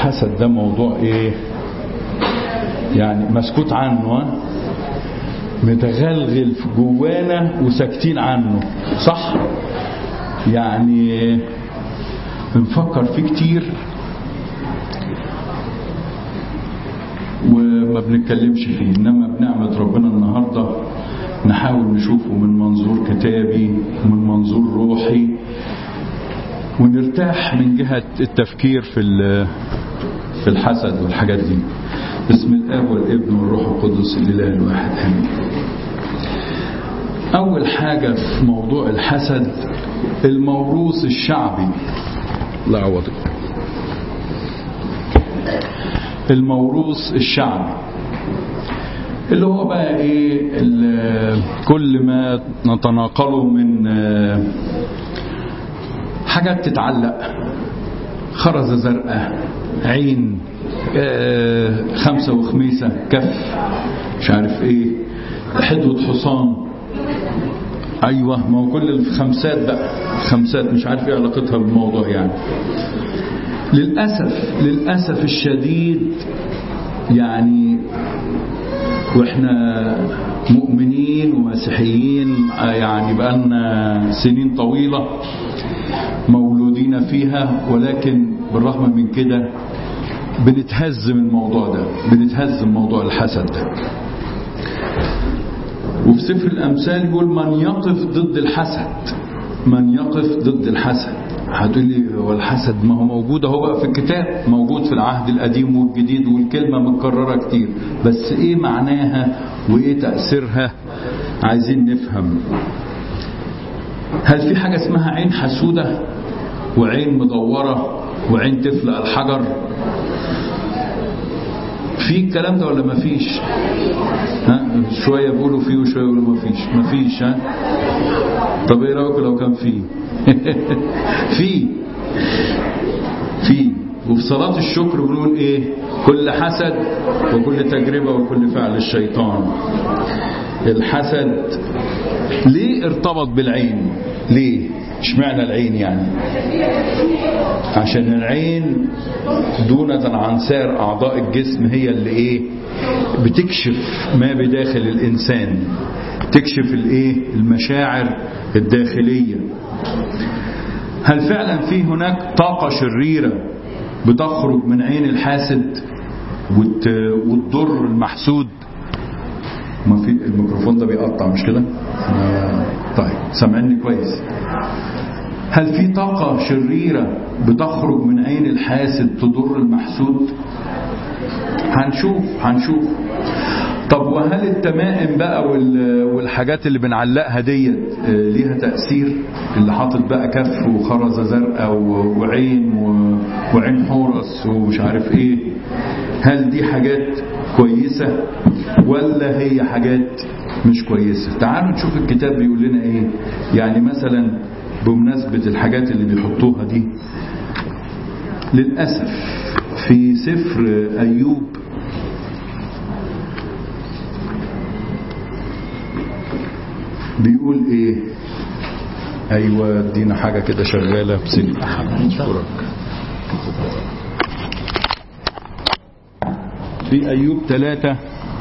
الحسد ده موضوع ايه يعني مسكوت عنه ها؟ متغلغل في جوانا وساكتين عنه صح يعني بنفكر فيه كتير وما بنتكلمش فيه انما بنعمة ربنا النهاردة نحاول نشوفه من منظور كتابي ومن منظور روحي ونرتاح من جهة التفكير في في الحسد والحاجات دي بسم الاب والابن والروح القدس الاله الواحد امين اول حاجة في موضوع الحسد الموروث الشعبي لا عوضك الموروث الشعبي اللي هو بقى ايه كل ما نتناقله من حاجات تتعلق خرزة زرقاء عين خمسة وخميسة كف مش عارف ايه حدوة حصان ايوه ما هو كل الخمسات بقى الخمسات مش عارف ايه علاقتها بالموضوع يعني للأسف للأسف الشديد يعني واحنا مؤمنين ومسيحيين يعني بقالنا سنين طويلة مولودين فيها ولكن بالرغم من كده بنتهز من الموضوع ده بنتهز من موضوع الحسد ده وفي سفر الأمثال يقول من يقف ضد الحسد من يقف ضد الحسد هتقول لي هو الحسد ما هو موجود اهو بقى في الكتاب موجود في العهد القديم والجديد والكلمة متكررة كتير بس ايه معناها وايه تأثيرها عايزين نفهم هل في حاجة اسمها عين حسودة وعين مدورة وعين تفلق الحجر في الكلام ده ولا ما فيش ها شوية بيقولوا فيه وشوية يقولوا ما فيش ما فيش ها طب ايه رأيكم لو كان فيه في في وفي صلاة الشكر بنقول ايه كل حسد وكل تجربة وكل فعل الشيطان الحسد ليه ارتبط بالعين ليه اشمعنى العين يعني عشان العين دونة عن سائر أعضاء الجسم هي اللي ايه بتكشف ما بداخل الإنسان تكشف الايه المشاعر الداخلية هل فعلا في هناك طاقة شريرة بتخرج من عين الحاسد وتضر المحسود ما في الميكروفون ده بيقطع مش كده طيب سامعني كويس هل في طاقة شريرة بتخرج من عين الحاسد تضر المحسود هنشوف هنشوف طب وهل التمائم بقى والحاجات اللي بنعلقها ديت ليها تأثير اللي حاطط بقى كف وخرزة زرقاء وعين وعين حورس ومش عارف ايه هل دي حاجات كويسة ولا هي حاجات مش كويسة تعالوا نشوف الكتاب بيقول لنا ايه يعني مثلا بمناسبة الحاجات اللي بيحطوها دي للأسف في سفر أيوب بيقول ايه ايوه ادينا حاجه كده شغاله بسن اشكرك في ايوب ثلاثة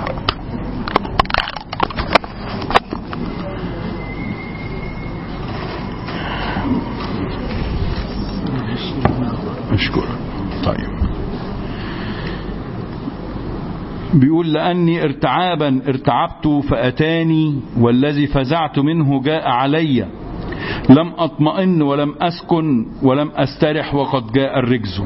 اشكرك طيب بيقول لأني ارتعابا ارتعبت فأتاني والذي فزعت منه جاء علي لم أطمئن ولم أسكن ولم أسترح وقد جاء الرجز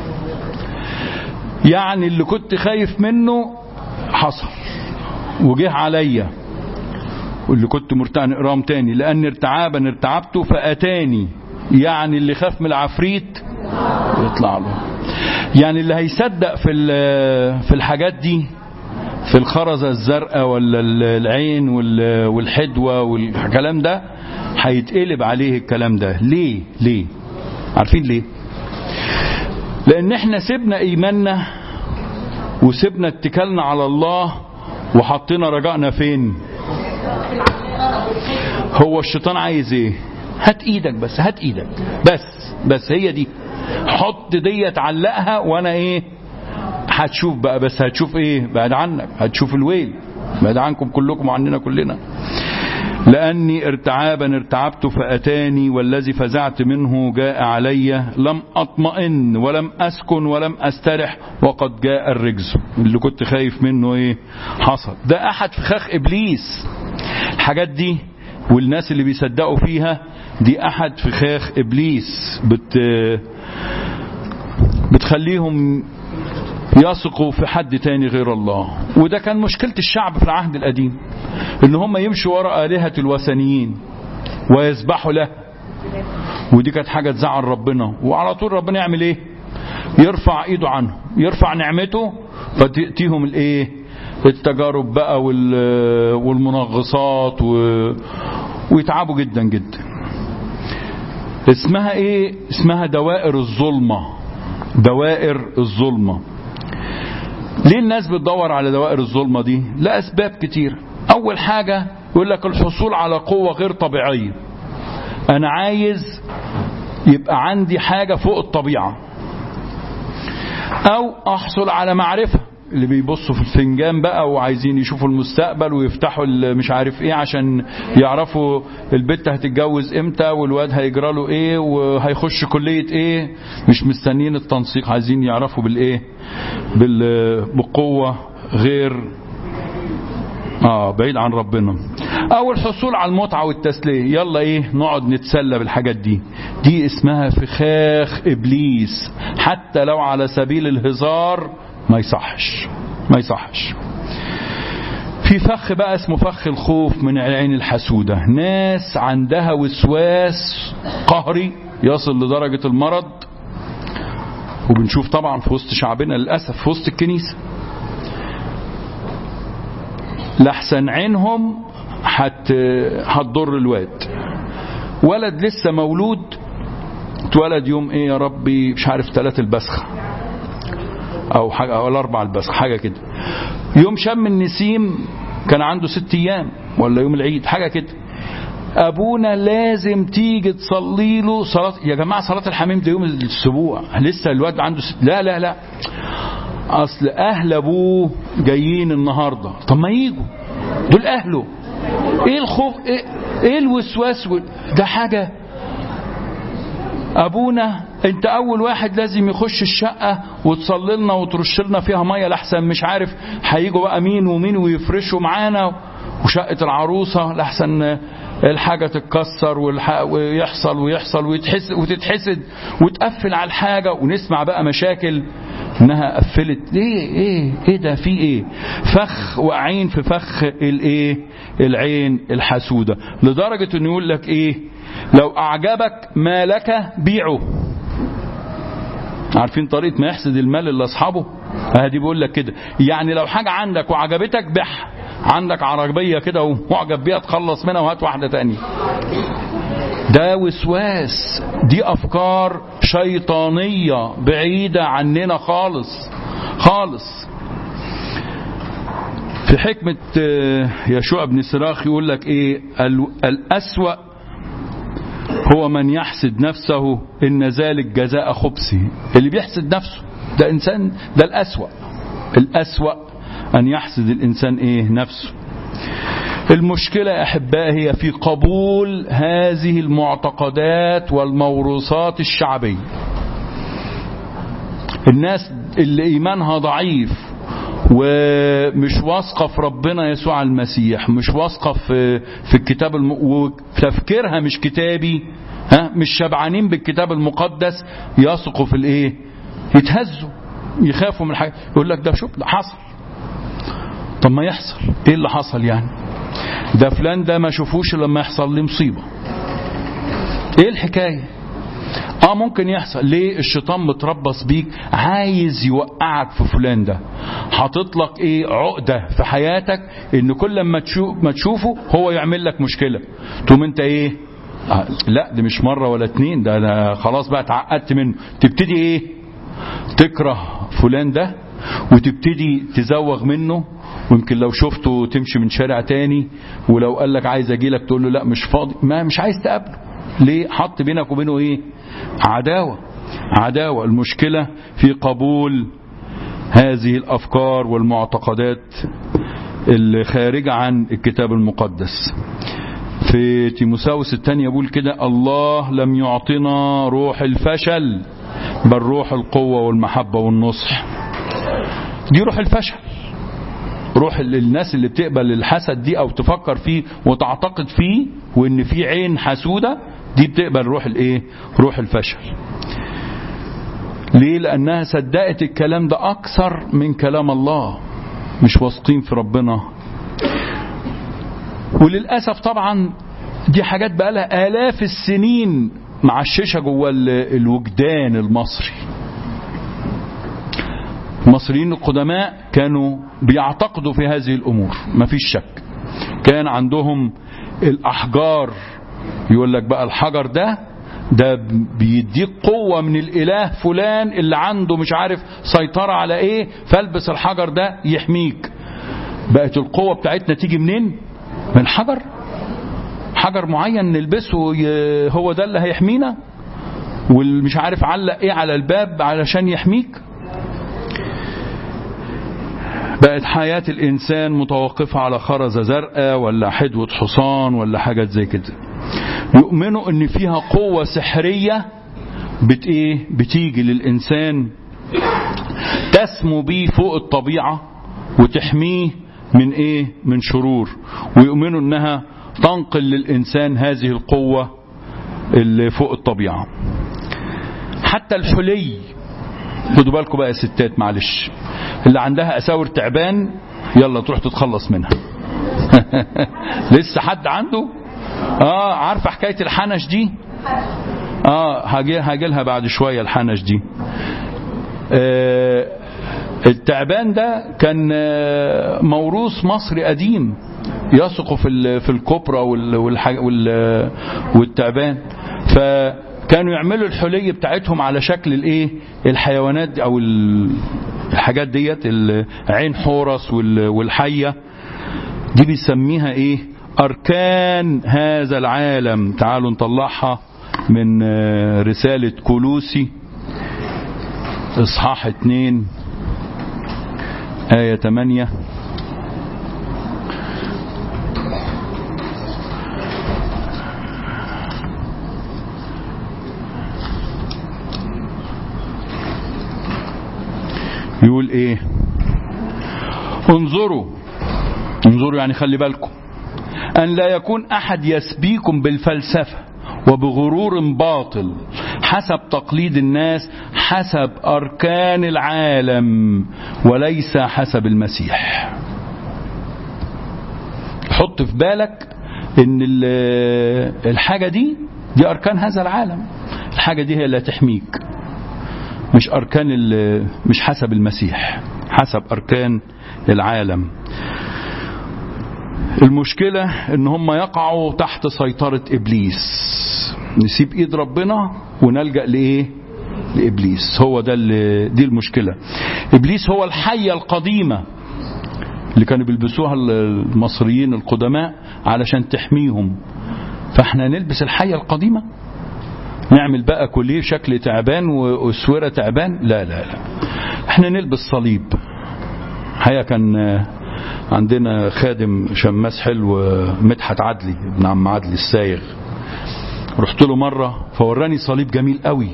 يعني اللي كنت خايف منه حصل وجه عليا واللي كنت مرتاح نقراهم تاني لأن ارتعابا ارتعبت فأتاني يعني اللي خاف من العفريت يطلع له يعني اللي هيصدق في في الحاجات دي في الخرزة الزرقاء ولا العين والحدوة والكلام ده هيتقلب عليه الكلام ده ليه ليه عارفين ليه لان احنا سيبنا ايماننا وسيبنا اتكالنا على الله وحطينا رجائنا فين هو الشيطان عايز ايه هات ايدك بس هات ايدك بس بس هي دي حط دي تعلقها وانا ايه هتشوف بقى بس هتشوف ايه بعد عنك هتشوف الويل بعد عنكم كلكم وعننا كلنا لأني ارتعابا ارتعبت فأتاني والذي فزعت منه جاء علي لم أطمئن ولم أسكن ولم أسترح وقد جاء الرجز اللي كنت خايف منه ايه حصل ده أحد فخاخ إبليس الحاجات دي والناس اللي بيصدقوا فيها دي أحد فخاخ إبليس بت بتخليهم يثقوا في حد تاني غير الله وده كان مشكلة الشعب في العهد القديم ان هم يمشوا وراء آلهة الوثنيين ويسبحوا له ودي كانت حاجة تزعل ربنا وعلى طول ربنا يعمل ايه يرفع ايده عنهم يرفع نعمته فتأتيهم الايه التجارب بقى والمنغصات و... ويتعبوا جدا جدا اسمها ايه اسمها دوائر الظلمة دوائر الظلمة ليه الناس بتدور على دوائر الظلمة دي لأسباب كتير أول حاجة يقول لك الحصول على قوة غير طبيعية أنا عايز يبقى عندي حاجة فوق الطبيعة أو أحصل على معرفة اللي بيبصوا في الفنجان بقى وعايزين يشوفوا المستقبل ويفتحوا مش عارف ايه عشان يعرفوا البت هتتجوز امتى والواد هيجرى له ايه وهيخش كلية ايه مش مستنيين التنسيق عايزين يعرفوا بالايه بالقوة غير اه بعيد عن ربنا او الحصول على المتعة والتسلية يلا ايه نقعد نتسلى بالحاجات دي دي اسمها فخاخ ابليس حتى لو على سبيل الهزار ما يصحش ما يصحش في فخ بقى اسمه فخ الخوف من العين الحسودة ناس عندها وسواس قهري يصل لدرجة المرض وبنشوف طبعا في وسط شعبنا للأسف في وسط الكنيسة لحسن عينهم حت هتضر الواد ولد لسه مولود اتولد يوم ايه يا ربي مش عارف ثلاث البسخه او حاجه او الاربع البسخ حاجه كده يوم شم النسيم كان عنده ست ايام ولا يوم العيد حاجه كده ابونا لازم تيجي تصلي له صلاه يا جماعه صلاه الحميم ده يوم الاسبوع لسه الواد عنده ست لا لا لا اصل اهل ابوه جايين النهارده طب ما يجوا دول اهله ايه الخوف ايه, إيه الوسواس ده حاجه ابونا انت اول واحد لازم يخش الشقة وتصلي لنا وترش لنا فيها مية لحسن مش عارف هيجوا بقى مين ومين ويفرشوا معانا وشقة العروسة لحسن الحاجة تتكسر ويحصل ويحصل ويتحس وتتحسد وتقفل على الحاجة ونسمع بقى مشاكل انها قفلت ليه ايه ايه ده في ايه فخ واقعين في فخ الايه العين الحسودة لدرجة انه يقول لك ايه لو اعجبك ما لك بيعه عارفين طريقة ما يحسد المال لاصحابه ادي بيقول لك كده يعني لو حاجة عندك وعجبتك بيعها عندك عربية كده ومعجب بيها تخلص منها وهات واحدة تانية ده وسواس دي افكار شيطانية بعيدة عننا خالص خالص في حكمة يشوع بن سراخ يقول لك ايه الأسوأ هو من يحسد نفسه إن ذلك جزاء خبثه اللي بيحسد نفسه ده إنسان ده الأسوأ الأسوأ أن يحسد الإنسان إيه نفسه المشكلة يا أحبائي هي في قبول هذه المعتقدات والموروثات الشعبية الناس اللي إيمانها ضعيف ومش واثقة في ربنا يسوع المسيح مش واثقة في في الكتاب الم... وتفكيرها مش كتابي ها مش شبعانين بالكتاب المقدس يثقوا في الايه يتهزوا يخافوا من الحاجة يقول لك ده شوف ده حصل طب ما يحصل ايه اللي حصل يعني ده فلان ده ما شوفوش لما يحصل لي مصيبة ايه الحكاية اه ممكن يحصل ليه الشيطان متربص بيك عايز يوقعك في فلان ده حاطط لك ايه عقده في حياتك ان كل ما تشوف ما تشوفه هو يعمل لك مشكله تقوم انت ايه آه لا دي مش مره ولا اتنين ده انا خلاص بقى اتعقدت منه تبتدي ايه تكره فلان ده وتبتدي تزوغ منه ويمكن لو شفته تمشي من شارع تاني ولو قال لك عايز اجي لك تقول له لا مش فاضي ما مش عايز تقابله ليه حط بينك وبينه ايه عداوة عداوة المشكلة في قبول هذه الأفكار والمعتقدات الخارجة عن الكتاب المقدس في تيموساوس الثانية يقول كده الله لم يعطنا روح الفشل بل روح القوة والمحبة والنصح دي روح الفشل روح الناس اللي بتقبل الحسد دي او تفكر فيه وتعتقد فيه وان في عين حسودة دي بتقبل روح الايه روح الفشل ليه لانها صدقت الكلام ده اكثر من كلام الله مش واثقين في ربنا وللاسف طبعا دي حاجات بقى لها الاف السنين معششه جوه الوجدان المصري المصريين القدماء كانوا بيعتقدوا في هذه الامور مفيش شك كان عندهم الاحجار يقول لك بقى الحجر ده ده بيديك قوة من الإله فلان اللي عنده مش عارف سيطرة على إيه فالبس الحجر ده يحميك بقت القوة بتاعتنا تيجي منين من حجر حجر معين نلبسه هو ده اللي هيحمينا والمش عارف علق ايه على الباب علشان يحميك بقت حياة الإنسان متوقفة على خرزة زرقاء ولا حدوة حصان ولا حاجات زي كده يؤمنوا ان فيها قوة سحرية بت ايه بتيجي للإنسان تسمو بيه فوق الطبيعة وتحميه من ايه من شرور ويؤمنوا انها تنقل للإنسان هذه القوة اللي فوق الطبيعة حتى الحلي خدوا بالكم بقى يا ستات معلش اللي عندها أساور تعبان يلا تروح تتخلص منها لسه حد عنده اه عارفه حكايه الحنش دي اه هاجي هاجي لها بعد شويه الحنش دي آه التعبان ده كان آه موروث مصري قديم يثق في في الكوبرا والتعبان فكانوا يعملوا الحلي بتاعتهم على شكل الايه الحيوانات او الحاجات ديت عين حورس والحيه دي بيسميها ايه أركان هذا العالم تعالوا نطلعها من رسالة كولوسي إصحاح 2 آية 8 يقول ايه انظروا انظروا يعني خلي بالكم أن لا يكون أحد يسبيكم بالفلسفة وبغرور باطل حسب تقليد الناس حسب أركان العالم وليس حسب المسيح حط في بالك ان الحاجة دي دي أركان هذا العالم الحاجة دي هي اللي تحميك مش أركان مش حسب المسيح حسب أركان العالم المشكلة ان هم يقعوا تحت سيطرة ابليس نسيب ايد ربنا ونلجأ لايه لابليس هو ده اللي دي المشكلة ابليس هو الحية القديمة اللي كانوا بيلبسوها المصريين القدماء علشان تحميهم فاحنا نلبس الحية القديمة نعمل بقى كليه شكل تعبان واسوره تعبان لا لا لا احنا نلبس صليب حقيقة كان عندنا خادم شماس حلو مدحت عدلي ابن عم عدلي السايغ رحت له مرة فوراني صليب جميل قوي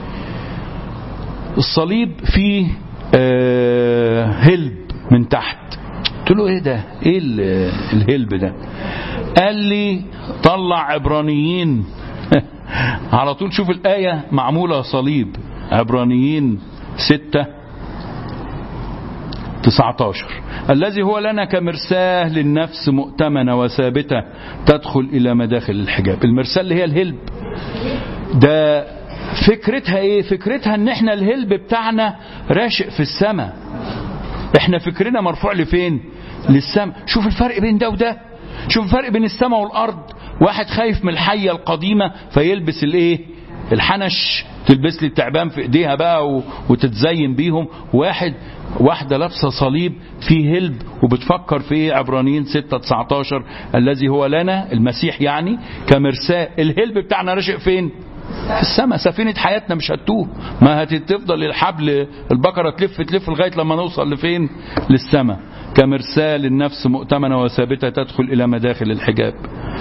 الصليب فيه آه هلب من تحت قلت له ايه ده ايه الهلب ده قال لي طلع عبرانيين على طول شوف الآية معمولة صليب عبرانيين ستة 19 الذي هو لنا كمرساه للنفس مؤتمنة وثابتة تدخل إلى مداخل الحجاب المرساه اللي هي الهلب ده فكرتها ايه فكرتها ان احنا الهلب بتاعنا راشق في السماء احنا فكرنا مرفوع لفين للسماء شوف الفرق بين ده وده شوف الفرق بين السماء والارض واحد خايف من الحية القديمة فيلبس الايه الحنش تلبس لي التعبان في ايديها بقى وتتزين بيهم واحد واحدة لابسة صليب فيه هلب وبتفكر في ايه عبرانيين 6 19 الذي هو لنا المسيح يعني كمرساة الهلب بتاعنا راشق فين في السماء سفينة حياتنا مش هتوه ما هتفضل الحبل البقرة تلف تلف لغاية لما نوصل لفين للسماء كمرسال النفس مؤتمنة وثابتة تدخل إلى مداخل الحجاب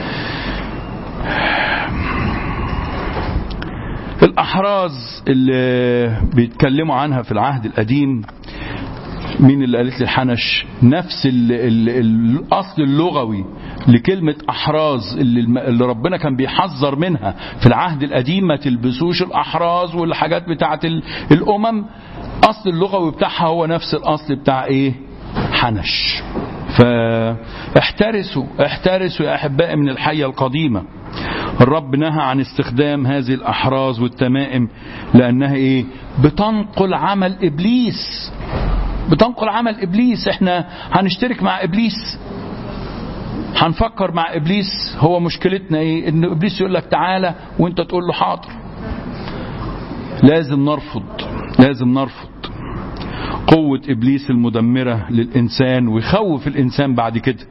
الأحراز اللي بيتكلموا عنها في العهد القديم مين اللي قالت لي الحنش نفس ال ال الأصل اللغوي لكلمة أحراز اللي, اللي ربنا كان بيحذر منها في العهد القديم ما تلبسوش الأحراز والحاجات بتاعت الأمم أصل اللغوي بتاعها هو نفس الأصل بتاع إيه حنش فاحترسوا احترسوا يا أحبائي من الحية القديمة الرب نهى عن استخدام هذه الأحراز والتمائم لأنها إيه بتنقل عمل إبليس بتنقل عمل إبليس احنا هنشترك مع إبليس هنفكر مع إبليس هو مشكلتنا إيه إن إبليس يقول لك تعالى وإنت تقول له حاضر لازم نرفض لازم نرفض قوة إبليس المدمرة للإنسان ويخوف الإنسان بعد كده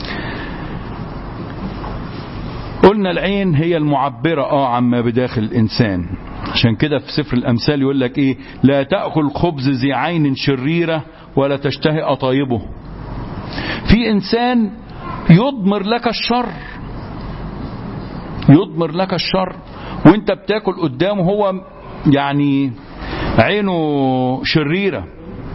قلنا العين هي المعبرة اه عما بداخل الإنسان عشان كده في سفر الأمثال يقول لك إيه لا تأكل خبز ذي عين شريرة ولا تشتهي أطايبه في إنسان يضمر لك الشر يضمر لك الشر وانت بتاكل قدامه هو يعني عينه شريرة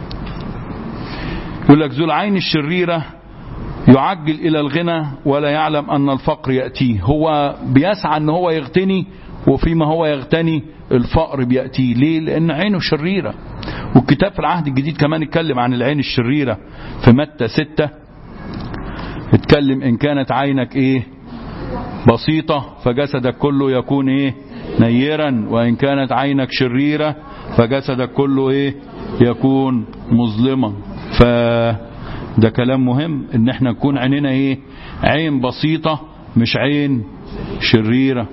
يقول لك ذو العين الشريرة يعجل إلى الغنى ولا يعلم أن الفقر يأتيه هو بيسعى أن هو يغتني وفيما هو يغتني الفقر بيأتيه ليه لأن عينه شريرة والكتاب في العهد الجديد كمان اتكلم عن العين الشريرة في متى ستة اتكلم إن كانت عينك إيه بسيطة فجسدك كله يكون إيه نيرا وإن كانت عينك شريرة فجسدك كله إيه يكون مظلما ف ده كلام مهم ان احنا نكون عيننا ايه عين بسيطة مش عين شريرة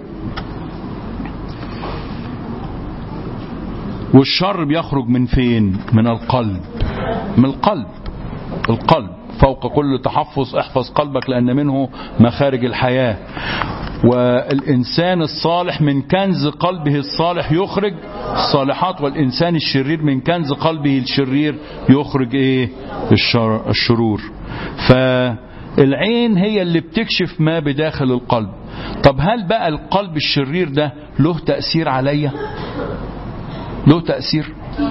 والشر بيخرج من فين من القلب من القلب القلب فوق كل تحفظ احفظ قلبك لأن منه مخارج الحياة والإنسان الصالح من كنز قلبه الصالح يخرج الصالحات والإنسان الشرير من كنز قلبه الشرير يخرج إيه الشر الشرور فالعين هي اللي بتكشف ما بداخل القلب طب هل بقى القلب الشرير ده له تأثير عليا له تأثير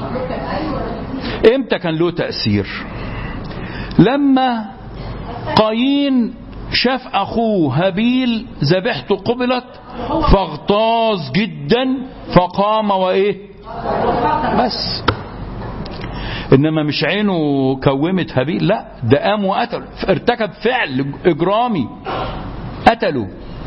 امتى كان له تأثير لما قايين شاف أخوه هابيل ذبيحته قبلت فاغتاظ جدا فقام وإيه بس إنما مش عينه كومت هابيل لا ده قام وقتل ارتكب فعل إجرامي قتله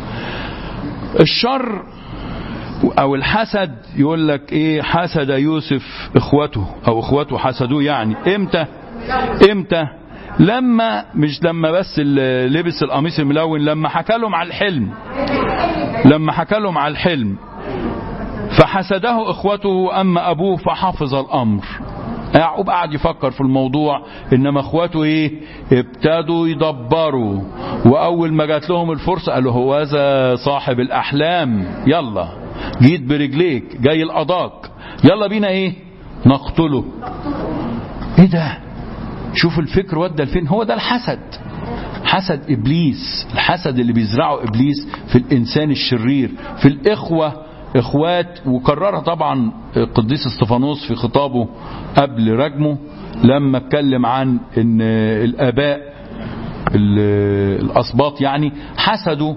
الشر أو الحسد يقول لك إيه حسد يوسف إخوته أو إخوته حسدوه يعني إمتى إمتى لما مش لما بس لبس القميص الملون لما حكى لهم على الحلم لما حكى لهم على الحلم فحسده اخوته اما ابوه فحفظ الامر يعقوب قعد يفكر في الموضوع انما اخواته ايه ابتدوا يدبروا واول ما جات لهم الفرصه قالوا هو ذا صاحب الاحلام يلا جيت برجليك جاي القضاك يلا بينا ايه نقتله ايه ده شوف الفكر ودى لفين هو ده الحسد حسد ابليس الحسد اللي بيزرعه ابليس في الانسان الشرير في الاخوه اخوات وكررها طبعا القديس استفانوس في خطابه قبل رجمه لما اتكلم عن ان الاباء الاسباط يعني حسدوا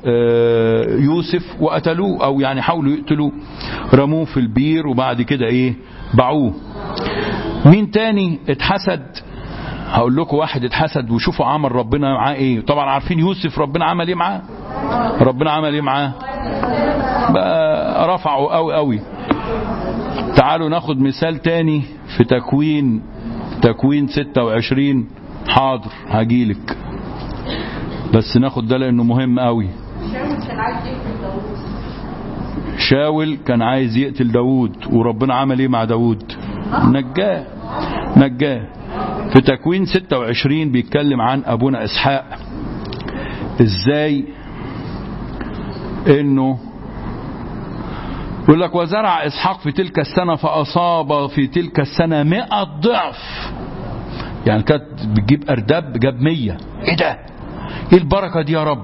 يوسف وقتلوه او يعني حاولوا يقتلوه رموه في البير وبعد كده ايه باعوه مين تاني اتحسد هقول لكم واحد اتحسد وشوفوا عمل ربنا معاه ايه طبعا عارفين يوسف ربنا عمل ايه معاه ربنا عمل ايه معاه بقى رفعه قوي قوي تعالوا ناخد مثال تاني في تكوين تكوين 26 حاضر هجيلك بس ناخد ده لانه مهم قوي شاول كان عايز يقتل داود وربنا عمل ايه مع داود نجاه نجاه في تكوين 26 بيتكلم عن ابونا اسحاق ازاي انه يقول لك وزرع إسحاق في تلك السنة فأصاب في تلك السنة مئة ضعف يعني كانت بتجيب أرداب جاب مية إيه ده إيه البركة دي يا رب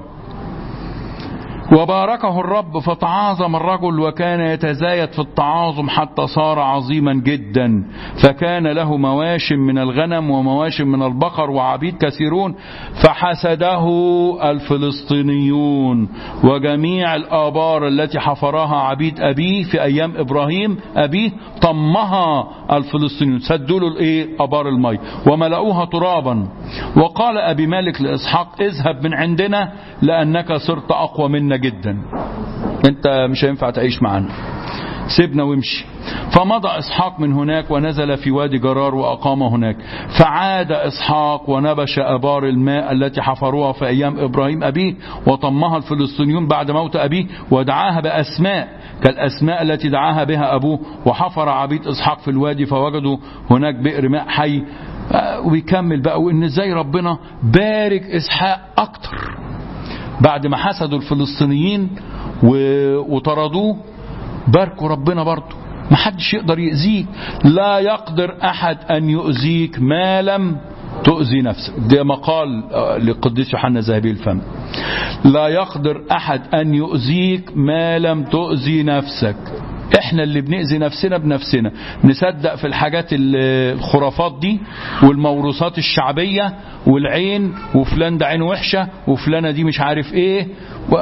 وباركه الرب فتعاظم الرجل وكان يتزايد في التعاظم حتى صار عظيما جدا فكان له مواشم من الغنم ومواشم من البقر وعبيد كثيرون فحسده الفلسطينيون وجميع الآبار التي حفرها عبيد أبيه في أيام إبراهيم أبيه طمها الفلسطينيون سدوا له الإيه أبار المي وملأوها ترابا وقال أبي مالك لإسحاق اذهب من عندنا لأنك صرت أقوى منا جدا انت مش هينفع تعيش معنا سيبنا وامشي فمضى إسحاق من هناك ونزل في وادي جرار وأقام هناك فعاد إسحاق ونبش أبار الماء التي حفروها في أيام إبراهيم أبيه وطمها الفلسطينيون بعد موت أبيه ودعاها بأسماء كالأسماء التي دعاها بها أبوه وحفر عبيد إسحاق في الوادي فوجدوا هناك بئر ماء حي ويكمل بقى وإن إزاي ربنا بارك إسحاق أكتر بعد ما حسدوا الفلسطينيين وطردوه باركوا ربنا برضه ما حدش يقدر يأذيك لا يقدر أحد أن يؤذيك ما لم تؤذي نفسك ده مقال للقديس يوحنا ذهبي الفم لا يقدر أحد أن يؤذيك ما لم تؤذي نفسك احنا اللي بنأذي نفسنا بنفسنا نصدق في الحاجات الخرافات دي والموروثات الشعبية والعين وفلان ده عين وحشة وفلانة دي مش عارف ايه و...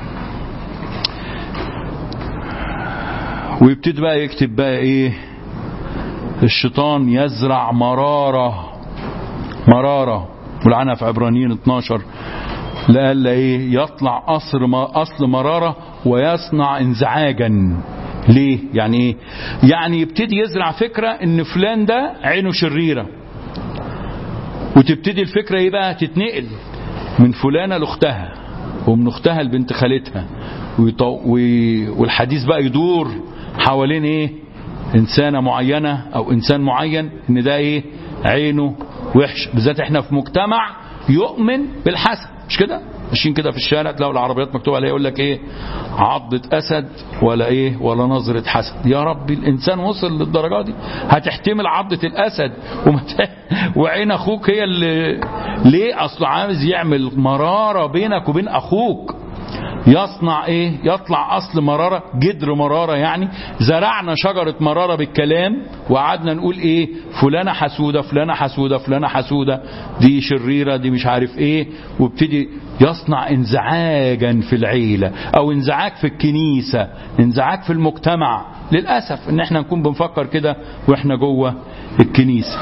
ويبتدي بقى يكتب بقى ايه الشيطان يزرع مرارة مرارة والعنها في عبرانيين 12 لألا ايه يطلع أصل ما أصل مرارة ويصنع انزعاجا ليه يعني ايه يعني يبتدي يزرع فكرة ان فلان ده عينه شريرة وتبتدي الفكرة ايه بقى تتنقل من فلانة لاختها ومن اختها لبنت خالتها والحديث بقى يدور حوالين ايه انسانة معينة او انسان معين ان ده ايه عينه وحش بالذات احنا في مجتمع يؤمن بالحسن مش كده ماشيين كده في الشارع تلاقوا العربيات مكتوب عليها يقول لك ايه عضة اسد ولا ايه ولا نظرة حسد يا ربي الانسان وصل للدرجة دي هتحتمل عضة الاسد ومت... وعين اخوك هي اللي ليه اصله عاوز يعمل مرارة بينك وبين اخوك يصنع ايه يطلع اصل مرارة جدر مرارة يعني زرعنا شجرة مرارة بالكلام وقعدنا نقول ايه فلانة حسودة فلانة حسودة فلانة حسودة دي شريرة دي مش عارف ايه وابتدي يصنع انزعاجا في العيلة او انزعاج في الكنيسة انزعاج في المجتمع للأسف ان احنا نكون بنفكر كده واحنا جوه الكنيسة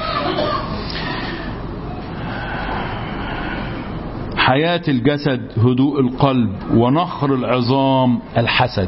حياة الجسد هدوء القلب ونخر العظام الحسد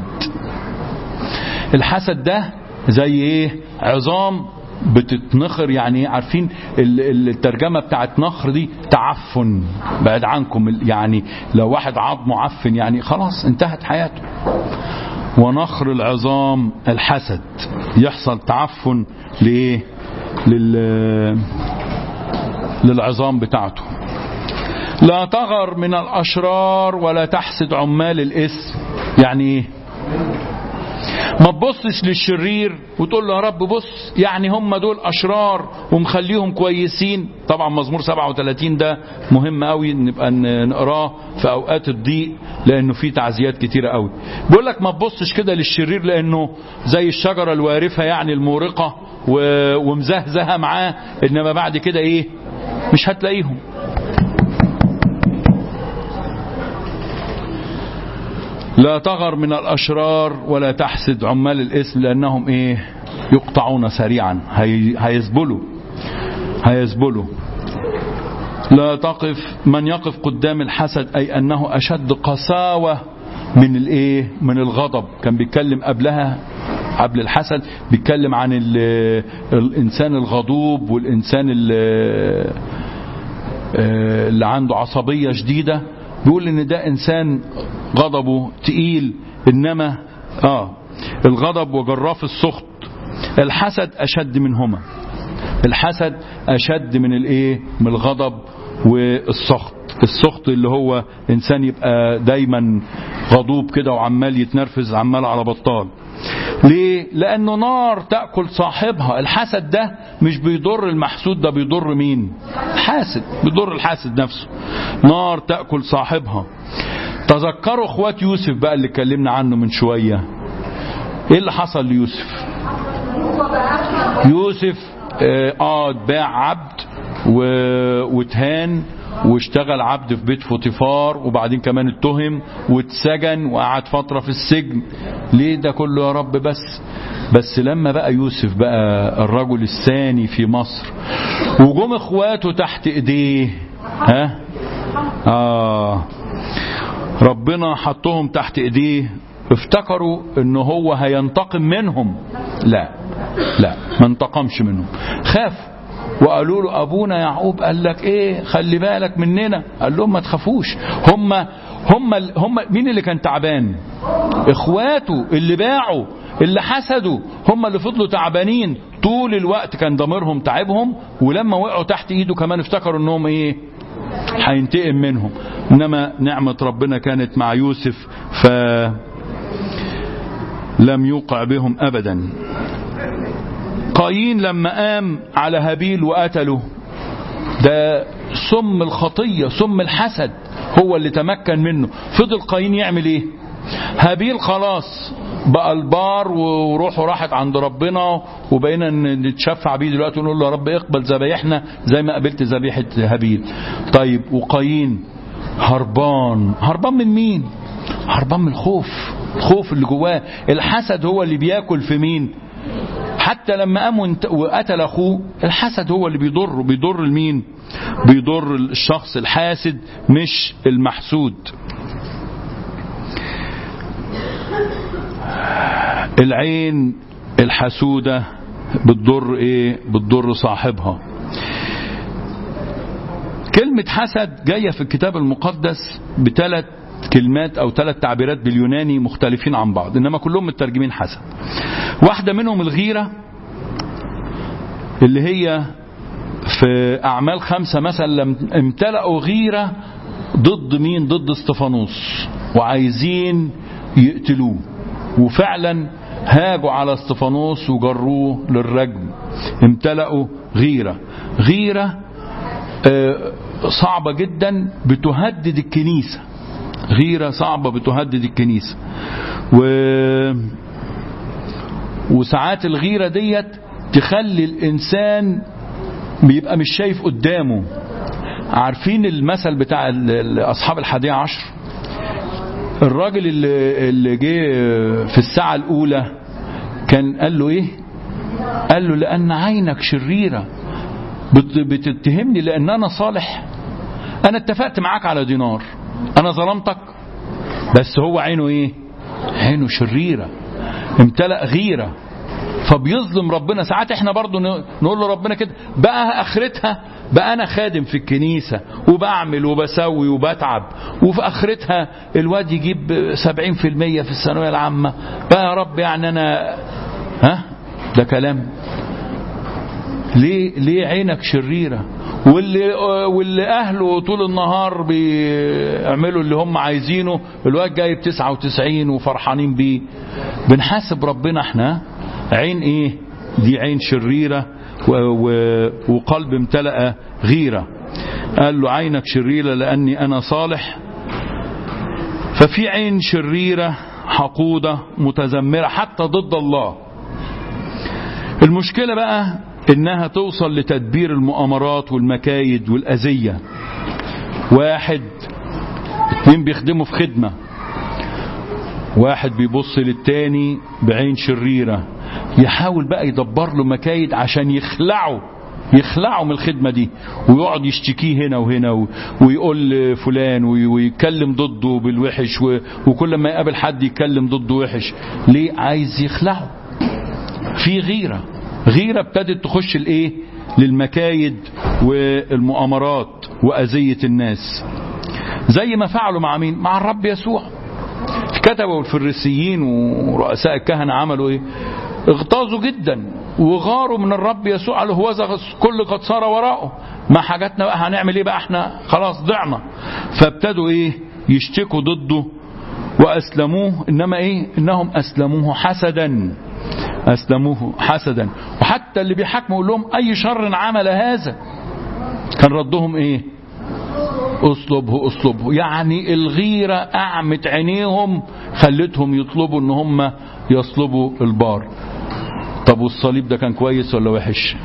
الحسد ده زي ايه عظام بتتنخر يعني عارفين الترجمة بتاعت نخر دي تعفن بعد عنكم يعني لو واحد عظمه عفن يعني خلاص انتهت حياته ونخر العظام الحسد يحصل تعفن لايه لل للعظام بتاعته لا تغر من الأشرار ولا تحسد عمال الاسم يعني ايه ما تبصش للشرير وتقول له يا رب بص يعني هم دول أشرار ومخليهم كويسين طبعا مزمور 37 ده مهم قوي نبقى نقراه في أوقات الضيق لأنه فيه تعزيات كتيرة قوي بيقول لك ما تبصش كده للشرير لأنه زي الشجرة الوارفة يعني المورقة ومزهزهة معاه إنما بعد كده إيه مش هتلاقيهم لا تغر من الأشرار ولا تحسد عمال الاسم لأنهم إيه يقطعون سريعا هي هيزبلوا هيزبلوا لا تقف من يقف قدام الحسد أي أنه أشد قساوة من الإيه من الغضب كان بيتكلم قبلها قبل الحسد بيتكلم عن الإنسان الغضوب والإنسان اللي عنده عصبية شديدة بيقول ان ده انسان غضبه تقيل انما اه الغضب وجراف السخط الحسد اشد منهما الحسد اشد من الايه من الغضب والسخط السخط اللي هو انسان يبقى دايما غضوب كده وعمال يتنرفز عمال على بطال ليه لانه نار تاكل صاحبها الحسد ده مش بيضر المحسود ده بيضر مين الحاسد بيضر الحاسد نفسه نار تاكل صاحبها تذكروا اخوات يوسف بقى اللي اتكلمنا عنه من شويه ايه اللي حصل ليوسف يوسف اه اتباع عبد واتهان واشتغل عبد في بيت فوتيفار وبعدين كمان اتهم واتسجن وقعد فترة في السجن ليه ده كله يا رب بس بس لما بقى يوسف بقى الرجل الثاني في مصر وجم اخواته تحت ايديه ها اه ربنا حطهم تحت ايديه افتكروا ان هو هينتقم منهم لا لا ما انتقمش منهم خافوا وقالوا له ابونا يعقوب قال لك ايه خلي بالك مننا قال لهم ما تخافوش هم هم هم مين اللي كان تعبان اخواته اللي باعوا اللي حسدوا هم اللي فضلوا تعبانين طول الوقت كان ضميرهم تعبهم ولما وقعوا تحت ايده كمان افتكروا انهم ايه هينتقم منهم انما نعمة ربنا كانت مع يوسف ف لم يوقع بهم ابدا قايين لما قام على هابيل وقتله ده سم الخطية سم الحسد هو اللي تمكن منه فضل قايين يعمل ايه هابيل خلاص بقى البار وروحه راحت عند ربنا وبقينا نتشفع بيه دلوقتي ونقول له يا رب اقبل ذبايحنا زي ما قبلت ذبيحة هابيل طيب وقايين هربان هربان من مين هربان من الخوف الخوف اللي جواه الحسد هو اللي بياكل في مين حتى لما قام وقتل اخوه الحسد هو اللي بيضر بيضر المين بيضر الشخص الحاسد مش المحسود العين الحسودة بتضر ايه بتضر صاحبها كلمة حسد جاية في الكتاب المقدس بثلاث كلمات او ثلاث تعبيرات باليوناني مختلفين عن بعض انما كلهم مترجمين حسد واحدة منهم الغيرة اللي هي في اعمال خمسة مثلا لم امتلأوا غيرة ضد مين ضد استفانوس وعايزين يقتلوه وفعلا هاجوا على استفانوس وجروه للرجم امتلأوا غيرة غيرة صعبة جدا بتهدد الكنيسة غيرة صعبة بتهدد الكنيسة و... وساعات الغيرة ديت تخلي الإنسان بيبقى مش شايف قدامه عارفين المثل بتاع أصحاب الحادية عشر الراجل اللي, اللي جه في الساعة الأولى كان قال له إيه قال له لأن عينك شريرة بتتهمني لأن أنا صالح أنا اتفقت معاك على دينار أنا ظلمتك بس هو عينه إيه عينه شريرة امتلأ غيرة فبيظلم ربنا ساعات احنا برضو نقول له ربنا كده بقى اخرتها بقى انا خادم في الكنيسة وبعمل وبسوي وبتعب وفي اخرتها الواد يجيب سبعين في المية في الثانوية العامة بقى يا رب يعني انا ها ده كلام ليه ليه عينك شريرة واللي واللي اهله طول النهار بيعملوا اللي هم عايزينه الواد جايب 99 وفرحانين بيه بنحاسب ربنا احنا عين ايه دي عين شريرة وقلب امتلأ غيرة قال له عينك شريرة لأني أنا صالح ففي عين شريرة حقودة متذمرة حتى ضد الله المشكلة بقى انها توصل لتدبير المؤامرات والمكايد والأذية واحد اتنين بيخدموا في خدمة واحد بيبص للتاني بعين شريرة يحاول بقى يدبر له مكايد عشان يخلعه يخلعه من الخدمة دي ويقعد يشتكيه هنا وهنا ويقول فلان ويتكلم ضده بالوحش وكل ما يقابل حد يتكلم ضده وحش ليه عايز يخلعه في غيرة غيرة ابتدت تخش الايه للمكايد والمؤامرات وأذية الناس زي ما فعلوا مع مين مع الرب يسوع كتبوا الفريسيين ورؤساء الكهنة عملوا ايه اغتاظوا جدا وغاروا من الرب يسوع قالوا هو كل قد صار وراءه ما حاجاتنا بقى هنعمل ايه بقى احنا خلاص ضعنا فابتدوا ايه يشتكوا ضده وأسلموه إنما إيه إنهم أسلموه حسدا أسلموه حسدا وحتى اللي بيحكموا يقول لهم أي شر عمل هذا كان ردهم إيه اصلبه اصلبه يعني الغيرة أعمت عينيهم خلتهم يطلبوا ان هم يصلبوا البار طب والصليب ده كان كويس ولا وحش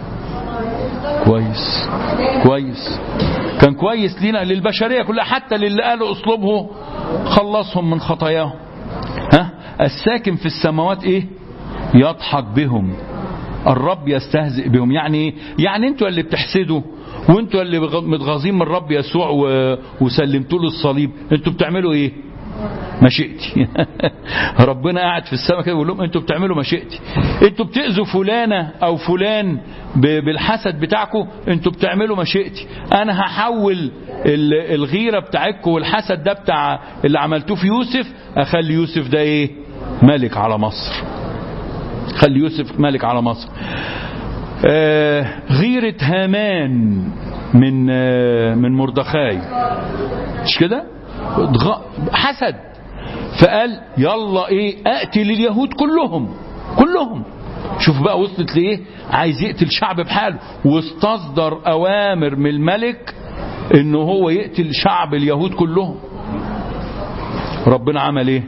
كويس كويس كان كويس لنا للبشرية كلها حتى للي قالوا اصلبه خلصهم من خطاياهم ها الساكن في السماوات ايه يضحك بهم الرب يستهزئ بهم يعني ايه يعني انتوا اللي بتحسدوا وانتوا اللي متغاظين من الرب يسوع وسلمتوا له الصليب انتوا بتعملوا ايه مشيئتي ربنا قاعد في السماء كده بيقول لهم انتوا بتعملوا مشيئتي انتوا بتاذوا فلانه او فلان بالحسد بتاعكم انتوا بتعملوا مشيئتي انا هحول الغيره بتاعتكم والحسد ده بتاع اللي عملتوه في يوسف اخلي يوسف ده ايه ملك على مصر خلي يوسف ملك على مصر آه غيرة هامان من آه من مردخاي مش كده حسد فقال يلا ايه اقتل اليهود كلهم كلهم شوف بقى وصلت لايه عايز يقتل شعب بحاله واستصدر اوامر من الملك انه هو يقتل شعب اليهود كلهم ربنا عمل ايه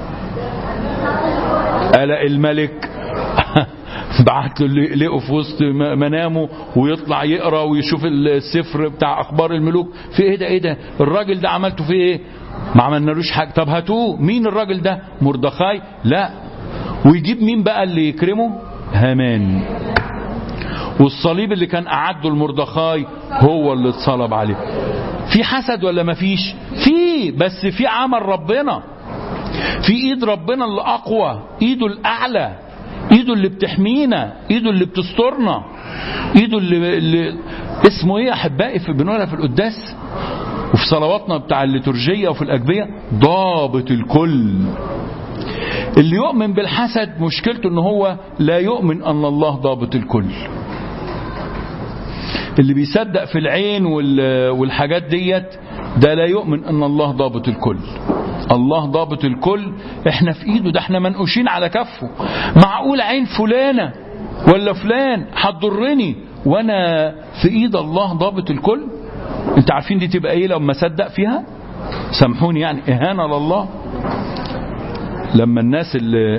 قال الملك بعت له لقوا في وسط منامه ويطلع يقرا ويشوف السفر بتاع اخبار الملوك في ايه ده ايه ده الراجل ده عملته فيه ايه ما عملنالوش حاجه طب هاتوه مين الراجل ده مردخاي لا ويجيب مين بقى اللي يكرمه هامان والصليب اللي كان أعده المردخاي هو اللي اتصلب عليه في حسد ولا ما فيش في بس في عمل ربنا في ايد ربنا اللي اقوى ايده الاعلى ايده اللي بتحمينا ايده اللي بتسترنا ايده اللي, اللي اسمه ايه يا احبائي في بنقولها في القداس وفي صلواتنا بتاع الليتورجيه وفي الاجبيه ضابط الكل اللي يؤمن بالحسد مشكلته ان هو لا يؤمن ان الله ضابط الكل اللي بيصدق في العين والحاجات ديت ده لا يؤمن ان الله ضابط الكل الله ضابط الكل احنا في ايده ده احنا منقوشين على كفه معقول عين فلانة ولا فلان هتضرني وانا في ايد الله ضابط الكل انت عارفين دي تبقى ايه لما صدق فيها سامحوني يعني اهانة لله لما الناس اللي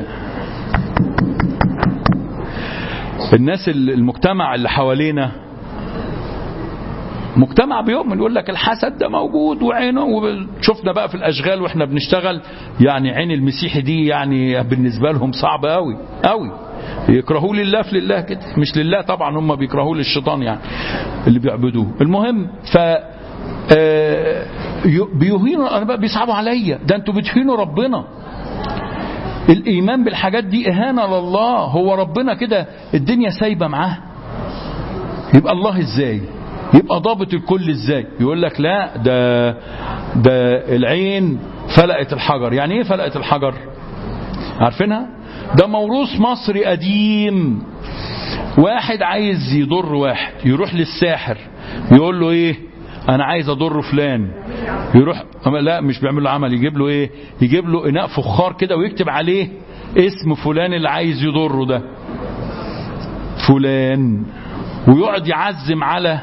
الناس المجتمع اللي حوالينا مجتمع بيؤمن يقول لك الحسد ده موجود وعينه وشفنا بقى في الاشغال واحنا بنشتغل يعني عين المسيحي دي يعني بالنسبه لهم صعبه قوي قوي يكرهوه لله في لله كده مش لله طبعا هم بيكرهوه للشيطان يعني اللي بيعبدوه المهم ف بيهينوا انا بقى بيصعبوا عليا ده انتوا بتهينوا ربنا الايمان بالحاجات دي اهانه لله هو ربنا كده الدنيا سايبه معاه يبقى الله ازاي يبقى ضابط الكل ازاي يقول لك لا ده ده العين فلقت الحجر يعني ايه فلقت الحجر عارفينها ده موروث مصري قديم واحد عايز يضر واحد يروح للساحر يقول له ايه انا عايز اضر فلان يروح لا مش بيعمل له عمل يجيب له ايه يجيب له اناء فخار كده ويكتب عليه اسم فلان اللي عايز يضره ده فلان ويقعد يعزم على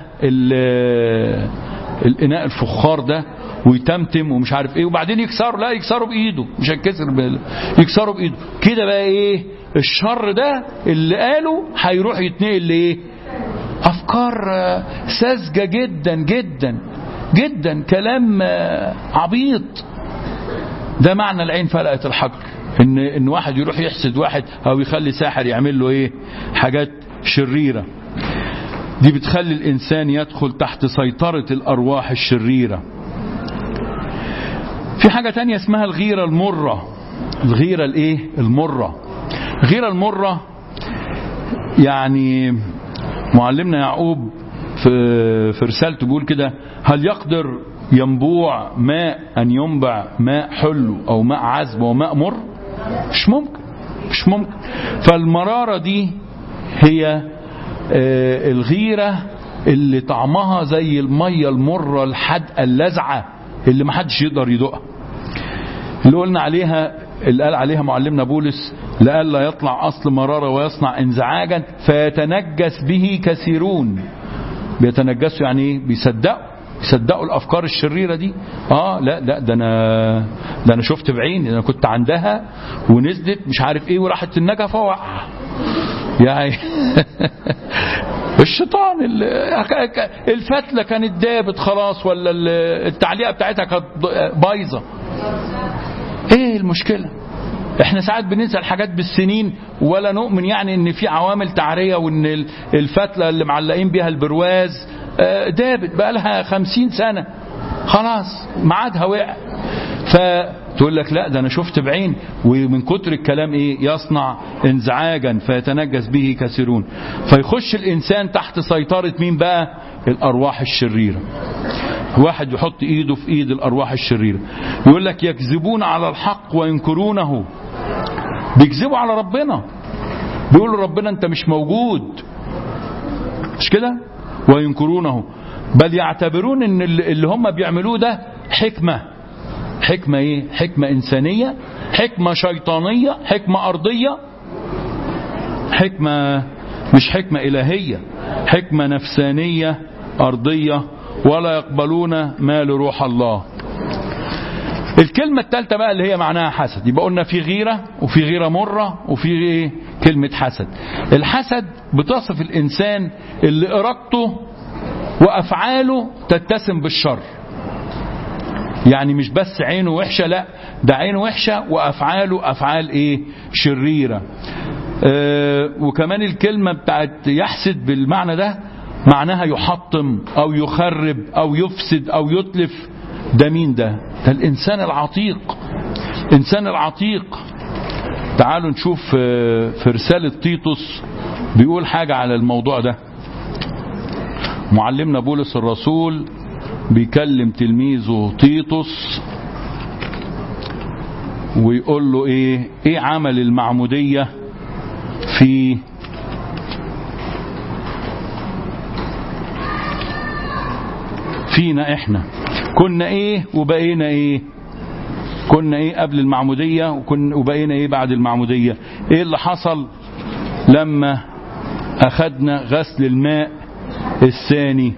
الاناء الفخار ده ويتمتم ومش عارف ايه وبعدين يكسره لا يكسره بايده مش هيتكسر يكسره بايده كده بقى ايه الشر ده اللي قاله هيروح يتنقل لايه افكار ساذجه جدا جدا جدا كلام عبيط ده معنى العين فلقت الحجر ان ان واحد يروح يحسد واحد او يخلي ساحر يعمل له ايه حاجات شريره دي بتخلي الإنسان يدخل تحت سيطرة الأرواح الشريرة في حاجة تانية اسمها الغيرة المرة الغيرة الايه المرة الغيرة المرة يعني معلمنا يعقوب في, في رسالته بيقول كده هل يقدر ينبوع ماء أن ينبع ماء حلو أو ماء عذب وماء مر مش ممكن مش ممكن فالمرارة دي هي الغيرة اللي طعمها زي المية المرة الحدقة اللزعة اللي محدش يقدر يدوقها اللي قلنا عليها اللي قال عليها معلمنا بولس لئلا يطلع أصل مرارة ويصنع انزعاجا فيتنجس به كثيرون بيتنجسوا يعني ايه بيصدقوا يصدقوا الافكار الشريره دي اه لا لا ده انا ده انا شفت بعيني ده انا كنت عندها ونزلت مش عارف ايه وراحت النجفه وقع يعني الشيطان الفتله كانت دابت خلاص ولا التعليقه بتاعتها كانت بايظه ايه المشكله احنا ساعات بننسى الحاجات بالسنين ولا نؤمن يعني ان في عوامل تعريه وان الفتله اللي معلقين بيها البرواز دابت بقى لها خمسين سنة خلاص ميعادها وقع فتقول لك لا ده انا شفت بعين ومن كتر الكلام ايه يصنع انزعاجا فيتنجس به كثيرون فيخش الانسان تحت سيطرة مين بقى الارواح الشريرة واحد يحط ايده في ايد الارواح الشريرة يقول لك يكذبون على الحق وينكرونه بيكذبوا على ربنا بيقولوا ربنا انت مش موجود مش كده وينكرونه بل يعتبرون ان اللي هم بيعملوه ده حكمة حكمة ايه حكمة انسانية حكمة شيطانية حكمة ارضية حكمة مش حكمة الهية حكمة نفسانية ارضية ولا يقبلون ما لروح الله الكلمة الثالثة بقى اللي هي معناها حسد يبقى قلنا في غيرة وفي غيرة مرة وفي ايه كلمة حسد الحسد بتصف الإنسان اللي إرادته وأفعاله تتسم بالشر يعني مش بس عينه وحشة لا ده عينه وحشة وأفعاله أفعال إيه شريرة آه وكمان الكلمة بتاعت يحسد بالمعنى ده معناها يحطم أو يخرب أو يفسد أو يتلف ده مين ده ده الإنسان العتيق الإنسان العتيق تعالوا نشوف في رسالة تيتوس بيقول حاجة على الموضوع ده معلمنا بولس الرسول بيكلم تلميذه تيتوس ويقول له ايه ايه عمل المعمودية في فينا احنا كنا ايه وبقينا ايه كنا ايه قبل المعمودية وكنا وبقينا ايه بعد المعمودية ايه اللي حصل لما اخدنا غسل الماء الثاني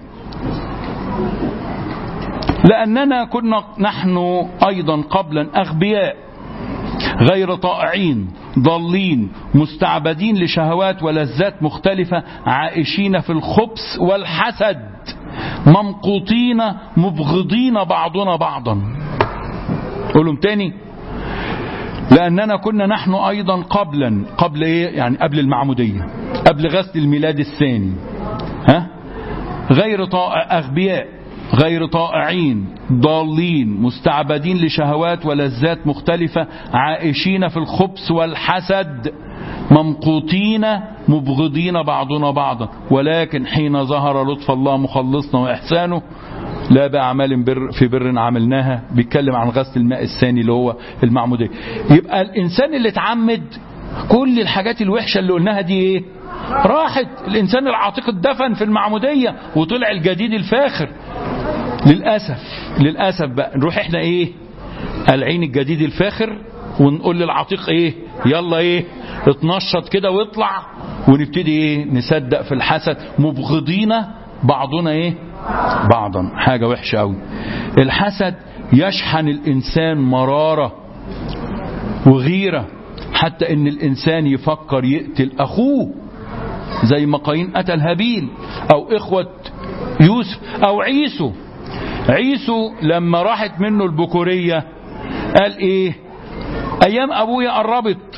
لأننا كنا نحن أيضا قبلا أغبياء غير طائعين ضالين مستعبدين لشهوات ولذات مختلفة عائشين في الخبث والحسد ممقوطين مبغضين بعضنا بعضا قولهم تاني لأننا كنا نحن أيضا قبلا قبل إيه يعني قبل المعمودية قبل غسل الميلاد الثاني ها غير طائع أغبياء غير طائعين ضالين مستعبدين لشهوات ولذات مختلفة عائشين في الخبث والحسد ممقوتين مبغضين بعضنا بعضا ولكن حين ظهر لطف الله مخلصنا وإحسانه لا بأعمال بر في بر عملناها بيتكلم عن غسل الماء الثاني اللي هو المعمودية يبقى الإنسان اللي اتعمد كل الحاجات الوحشة اللي قلناها دي ايه راحت الإنسان العتيق اتدفن في المعمودية وطلع الجديد الفاخر للأسف للأسف بقى نروح احنا ايه العين الجديد الفاخر ونقول للعتيق ايه يلا ايه اتنشط كده واطلع ونبتدي ايه نصدق في الحسد مبغضين بعضنا ايه بعضا حاجة وحشة قوي الحسد يشحن الإنسان مرارة وغيرة حتى ان الإنسان يفكر يقتل أخوه زي ما قايين قتل هابيل أو إخوة يوسف أو عيسو عيسو لما راحت منه البكورية قال إيه أيام أبويا قربت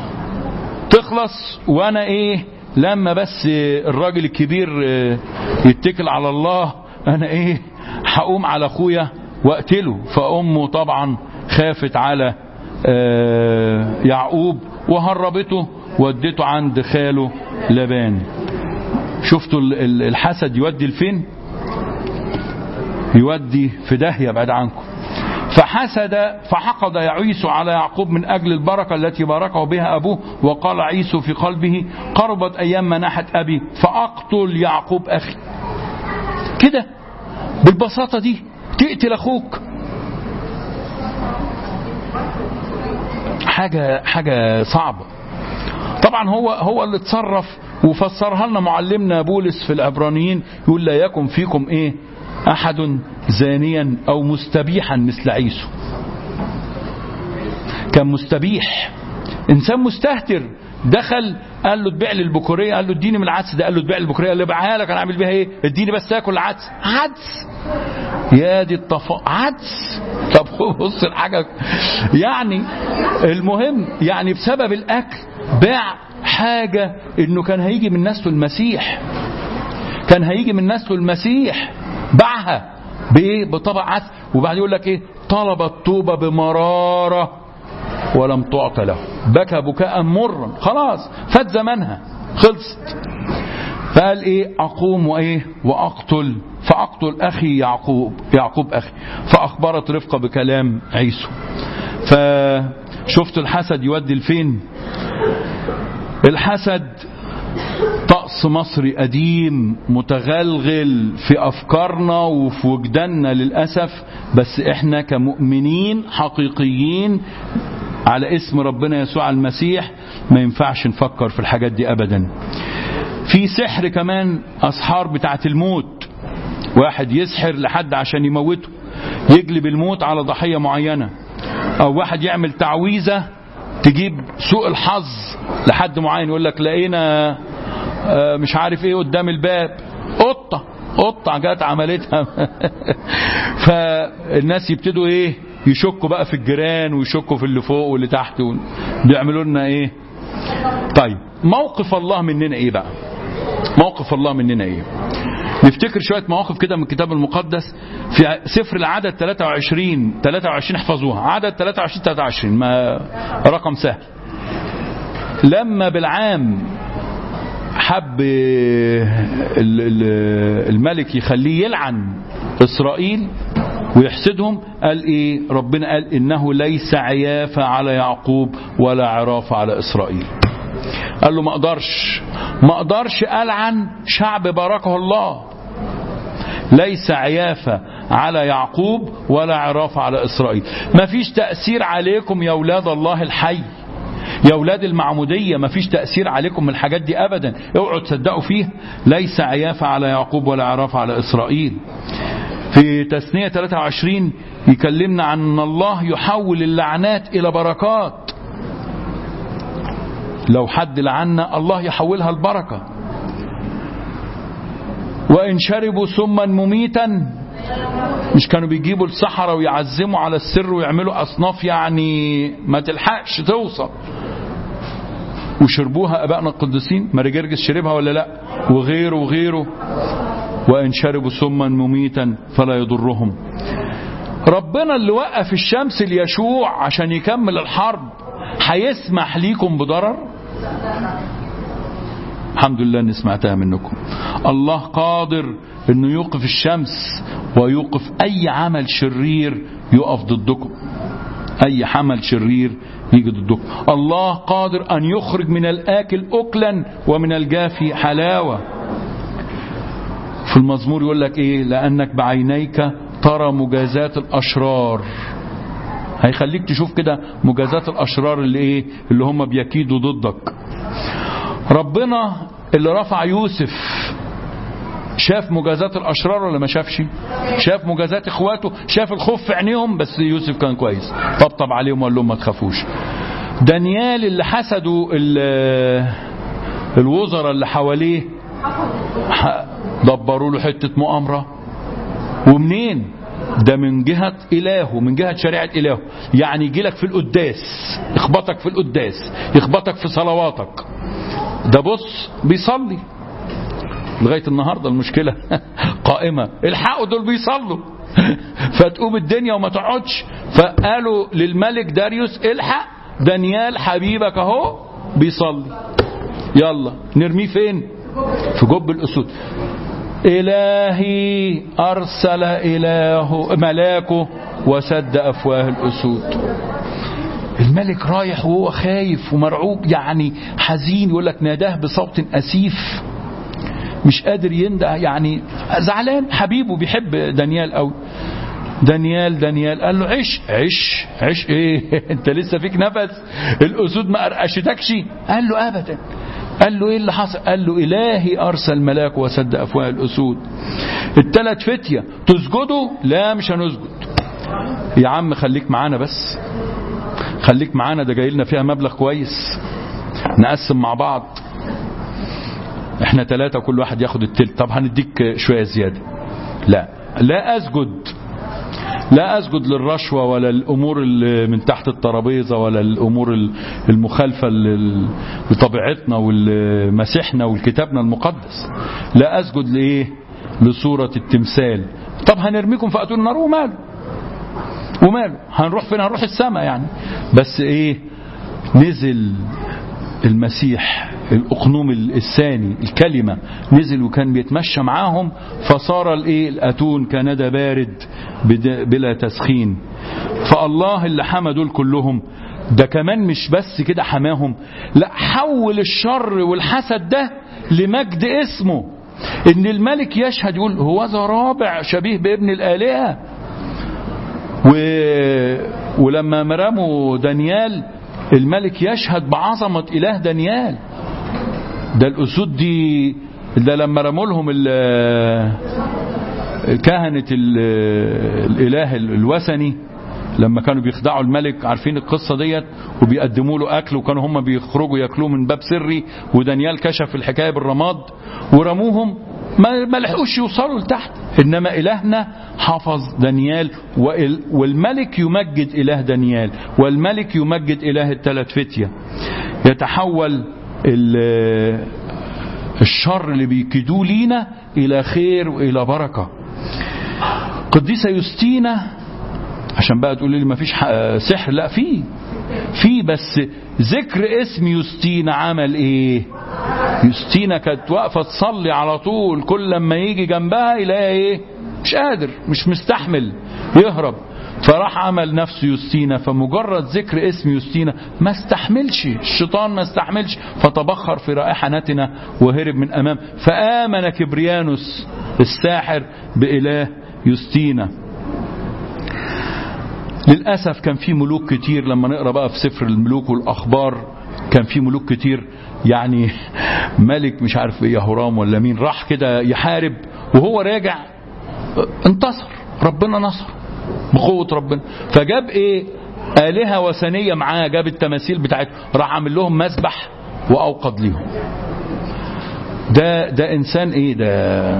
تخلص وأنا إيه لما بس الراجل الكبير يتكل على الله أنا إيه هقوم على أخويا واقتله فأمه طبعا خافت على يعقوب وهربته ودته عند خاله لبان شفتوا الحسد يودي لفين يودي في داهية بعد عنكم فحسد فحقد عيسو على يعقوب من أجل البركة التي باركه بها أبوه وقال عيسو في قلبه قربت أيام مناحة أبي فأقتل يعقوب أخي كده بالبساطة دي تقتل أخوك حاجة حاجة صعبة طبعا هو هو اللي اتصرف وفسرها لنا معلمنا بولس في العبرانيين يقول لا يكن فيكم ايه احد زانيا او مستبيحا مثل عيسو كان مستبيح انسان مستهتر دخل قال له تبيع لي البكوريه قال له اديني من العدس ده قال له تبيع لي البكوريه قال له ابيعها لك انا اعمل بيها ايه اديني بس اكل العدس عدس يا دي الطفا عدس طب بص الحاجه يعني المهم يعني بسبب الاكل باع حاجه انه كان هيجي من نسله المسيح كان هيجي من نسله المسيح باعها بايه بطبع عدس وبعد يقول لك ايه طلب الطوبه بمراره ولم تعط له بكى بكاء مرا خلاص فات زمانها خلصت فقال ايه اقوم وايه واقتل فاقتل اخي يعقوب يعقوب اخي فاخبرت رفقه بكلام عيسو فشفت الحسد يودي لفين الحسد طقس مصري قديم متغلغل في افكارنا وفي وجداننا للاسف بس احنا كمؤمنين حقيقيين على اسم ربنا يسوع المسيح ما ينفعش نفكر في الحاجات دي ابدا في سحر كمان اسحار بتاعت الموت واحد يسحر لحد عشان يموته يجلب الموت على ضحية معينة او واحد يعمل تعويذة تجيب سوء الحظ لحد معين يقول لك لقينا مش عارف ايه قدام الباب قطة قطة جت عملتها فالناس يبتدوا ايه يشكوا بقى في الجيران ويشكوا في اللي فوق واللي تحت بيعملوا لنا ايه طيب موقف الله مننا ايه بقى موقف الله مننا ايه نفتكر شوية مواقف كده من الكتاب المقدس في سفر العدد 23 23 احفظوها عدد 23 23 ما رقم سهل لما بالعام حب الملك يخليه يلعن إسرائيل ويحسدهم قال إيه ربنا قال إنه ليس عيافة على يعقوب ولا عرافة على إسرائيل قال له ما أقدرش ما أقدرش ألعن شعب باركه الله ليس عيافة على يعقوب ولا عرافة على إسرائيل ما فيش تأثير عليكم يا أولاد الله الحي يا أولاد المعمودية ما فيش تأثير عليكم من الحاجات دي أبدا اوعوا تصدقوا فيها ليس عيافة على يعقوب ولا عرافة على إسرائيل في تثنية 23 يكلمنا عن أن الله يحول اللعنات إلى بركات لو حد لعنا الله يحولها البركة وإن شربوا سما مميتا مش كانوا بيجيبوا الصحراء ويعزموا على السر ويعملوا أصناف يعني ما تلحقش توصل وشربوها أبائنا القديسين ماري جرجس شربها ولا لا وغيره وغيره وإن شربوا سما مميتا فلا يضرهم ربنا اللي وقف الشمس ليشوع عشان يكمل الحرب هيسمح ليكم بضرر الحمد لله اني سمعتها منكم الله قادر انه يوقف الشمس ويوقف اي عمل شرير يقف ضدكم اي عمل شرير يجي ضدكم الله قادر ان يخرج من الاكل اكلا ومن الجافي حلاوه في المزمور يقول لك ايه لانك بعينيك ترى مجازات الاشرار هيخليك تشوف كده مجازات الاشرار اللي ايه اللي هم بيكيدوا ضدك ربنا اللي رفع يوسف شاف مجازات الاشرار ولا ما شافش شاف مجازات اخواته شاف الخوف في عينيهم بس يوسف كان كويس طبطب عليهم وقال لهم ما تخافوش دانيال اللي حسدوا الوزراء اللي حواليه دبروا له حته مؤامره ومنين ده من جهة إلهه من جهة شريعة إلهه يعني يجي لك في القداس يخبطك في القداس يخبطك في صلواتك ده بص بيصلي لغاية النهاردة المشكلة قائمة الحقوا دول بيصلوا فتقوم الدنيا وما تقعدش فقالوا للملك داريوس الحق دانيال حبيبك اهو بيصلي يلا نرميه فين في جب الأسود إلهي أرسل إله ملاكه وسد أفواه الأسود الملك رايح وهو خايف ومرعوب يعني حزين يقول لك ناداه بصوت أسيف مش قادر ينده يعني زعلان حبيبه بيحب دانيال قوي دانيال دانيال قال له عش عش عش ايه انت لسه فيك نفس الاسود ما قرقشتكش قال له ابدا قال له ايه اللي حصل قال له الهي ارسل ملاك وسد افواه الاسود الثلاث فتيه تسجدوا لا مش هنسجد يا عم خليك معانا بس خليك معانا ده جاي لنا فيها مبلغ كويس نقسم مع بعض احنا ثلاثة كل واحد ياخد التلت طب هنديك شوية زيادة لا لا اسجد لا اسجد للرشوة ولا الامور اللي من تحت الترابيزة ولا الامور المخالفة لطبيعتنا والمسيحنا والكتابنا المقدس لا اسجد لايه لصورة التمثال طب هنرميكم في اتون النار وماله وماله هنروح فين هنروح السماء يعني بس ايه نزل المسيح الأقنوم الثاني الكلمة نزل وكان بيتمشى معاهم فصار الايه الأتون كندى بارد بلا تسخين فالله اللي حمى دول كلهم ده كمان مش بس كده حماهم لا حول الشر والحسد ده لمجد اسمه ان الملك يشهد يقول هو ذا رابع شبيه بابن الآلهة و... ولما مرموا دانيال الملك يشهد بعظمة إله دانيال ده الأسود دي ده لما رموا لهم كهنة الإله الوثني لما كانوا بيخدعوا الملك عارفين القصة ديت وبيقدموا له أكل وكانوا هم بيخرجوا ياكلوه من باب سري ودانيال كشف الحكاية بالرماد ورموهم ما لحقوش يوصلوا لتحت إنما إلهنا حفظ دانيال والملك يمجد إله دانيال والملك يمجد إله الثلاث فتية يتحول الشر اللي بيكيدوه لينا إلى خير وإلى بركة قديسة يوستينا عشان بقى تقول لي ما فيش سحر لا في في بس ذكر اسم يوستينا عمل ايه يوستينا كانت واقفه تصلي على طول كل لما يجي جنبها يلاقي ايه مش قادر مش مستحمل يهرب فراح عمل نفسه يوستينا فمجرد ذكر اسم يوستينا ما استحملش الشيطان ما استحملش فتبخر في رائحة نتنة وهرب من أمام فآمن كبريانوس الساحر بإله يوستينا للأسف كان في ملوك كتير لما نقرأ بقى في سفر الملوك والأخبار كان في ملوك كتير يعني ملك مش عارف ايه هرام ولا مين راح كده يحارب وهو راجع انتصر ربنا نصر بقوة ربنا فجاب ايه آلهة وثنية معاه جاب التماثيل بتاعته راح عامل لهم مسبح وأوقد ليهم ده ده إنسان ايه ده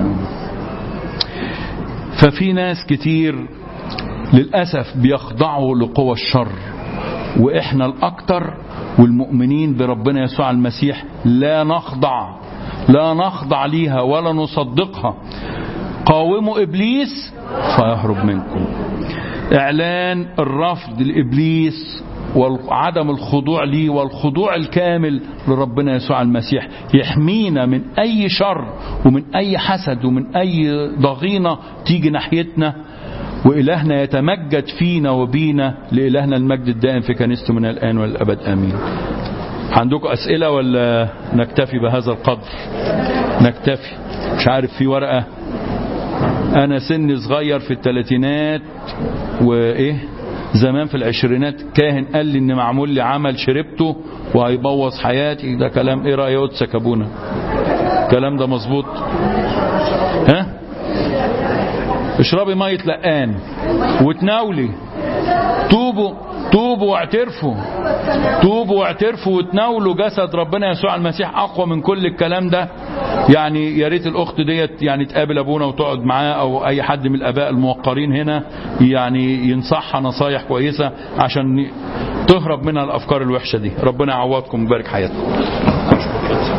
ففي ناس كتير للأسف بيخضعوا لقوى الشر وإحنا الأكتر والمؤمنين بربنا يسوع المسيح لا نخضع لا نخضع ليها ولا نصدقها قاوموا إبليس فيهرب منكم إعلان الرفض لإبليس وعدم الخضوع ليه والخضوع الكامل لربنا يسوع المسيح يحمينا من أي شر ومن أي حسد ومن أي ضغينة تيجي ناحيتنا وإلهنا يتمجد فينا وبينا لإلهنا المجد الدائم في كنيسته من الآن والأبد آمين عندكم أسئلة ولا نكتفي بهذا القدر نكتفي مش عارف في ورقة أنا سني صغير في الثلاثينات وإيه زمان في العشرينات كاهن قال لي إن معمول لي عمل شربته وهيبوظ حياتي ده كلام إيه رأيه سكبونا الكلام ده مظبوط ها اشربي مية لقان وتناولي توبوا توبوا واعترفوا توبوا واعترفوا وتناولوا جسد ربنا يسوع المسيح اقوى من كل الكلام ده يعني يا ريت الاخت ديت يعني تقابل ابونا وتقعد معاه او اي حد من الاباء الموقرين هنا يعني ينصحها نصايح كويسه عشان تهرب منها الافكار الوحشه دي ربنا يعوضكم ويبارك حياتكم